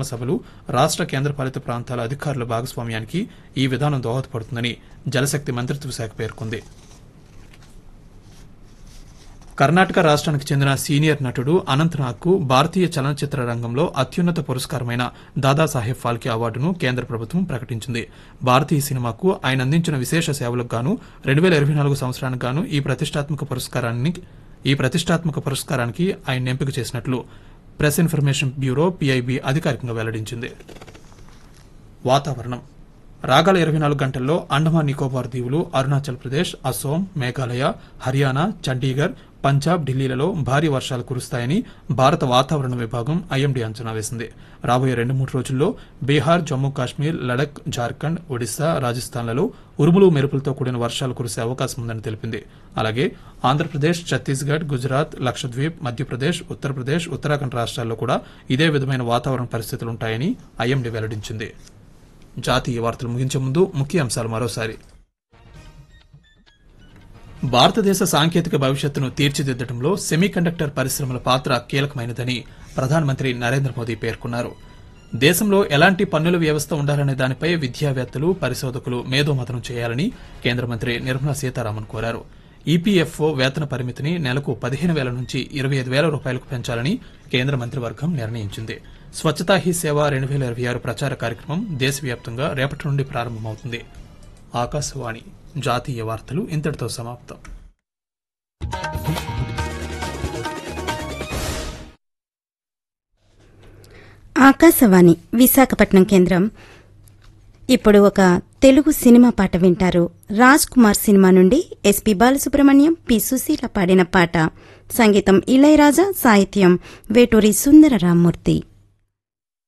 గ్రామ సభలు రాష్ట కేంద్రపాలిత ప్రాంతాల అధికారుల భాగస్వామ్యానికి ఈ విధానం దోహదపడుతుందని జలశక్తి మంత్రిత్వ శాఖ పేర్కొంది కర్ణాటక రాష్ట్రానికి చెందిన సీనియర్ నటుడు అనంతనాగ్కు భారతీయ చలనచిత్ర రంగంలో అత్యున్నత పురస్కారమైన దాదాసాహెబ్ ఫాల్కే అవార్డును కేంద్ర ప్రభుత్వం ప్రకటించింది భారతీయ సినిమాకు ఆయన అందించిన విశేష సేవలకు గాను రెండు వేల ఇరవై నాలుగు సంవత్సరానికి గాను ఈ ప్రతిష్టాత్మక పురస్కారాన్ని ఈ ప్రతిష్టాత్మక పురస్కారానికి ఆయన ఎంపిక చేసినట్లు ప్రెస్ ఇన్ఫర్మేషన్ బ్యూరో పీఐబీ అధికారికంగా వెల్లడించింది వాతావరణం రాగల ఇరవై నాలుగు గంటల్లో అండమాన్ నికోబార్ దీవులు అరుణాచల్ ప్రదేశ్ అసోం మేఘాలయ హర్యానా చండీగఢ్ పంజాబ్ ఢిల్లీలలో భారీ వర్షాలు కురుస్తాయని భారత వాతావరణ విభాగం ఐఎండీ అంచనా వేసింది రాబోయే రెండు మూడు రోజుల్లో బీహార్ జమ్మూ కాశ్మీర్ లడక్ జార్ఖండ్ ఒడిశా రాజస్థాన్లలో ఉరుములు మెరుపులతో కూడిన వర్షాలు కురిసే అవకాశం ఉందని తెలిపింది అలాగే ఆంధ్రప్రదేశ్ ఛత్తీస్గఢ్ గుజరాత్ లక్షద్వీప్ మధ్యప్రదేశ్ ఉత్తరప్రదేశ్ ఉత్తరాఖండ్ రాష్ట్రాల్లో కూడా ఇదే విధమైన వాతావరణ పరిస్థితులుంటాయని ఐఎండీ వెల్లడించింది జాతీయ వార్తలు ముగించే ముందు ముఖ్య అంశాలు మరోసారి భారతదేశ సాంకేతిక భవిష్యత్తును తీర్చిదిద్దడంలో సెమీకండక్టర్ పరిశ్రమల పాత్ర కీలకమైనదని ప్రధానమంత్రి నరేంద్ర మోదీ పేర్కొన్నారు దేశంలో ఎలాంటి పన్నుల వ్యవస్థ ఉండాలనే దానిపై విద్యావేత్తలు పరిశోధకులు మేధోమథనం చేయాలని కేంద్ర మంత్రి నిర్మలా సీతారామన్ కోరారు ఈపీఎఫ్ఓ వేతన పరిమితిని నెలకు పదిహేను వేల నుంచి ఇరవై ఐదు వేల రూపాయలకు పెంచాలని కేంద్ర మంత్రివర్గం నిర్ణయించింది స్వచ్ఛతా హీ సేవ రెండు వేల ఇరవై ఆరు ప్రచార కార్యక్రమం దేశవ్యాప్తంగా రేపటి నుండి ప్రారంభమవుతుంది ఆకాశవాణి జాతీయ వార్తలు ఇంతటితో సమాప్తం ఆకాశవాణి విశాఖపట్నం కేంద్రం ఇప్పుడు ఒక తెలుగు సినిమా పాట వింటారు రాజ్ కుమార్ సినిమా నుండి ఎస్పి బాలసుబ్రహ్మణ్యం పి సుశీల పాడిన పాట సంగీతం ఇళయరాజా సాహిత్యం వేటూరి సుందర రామ్మూర్తి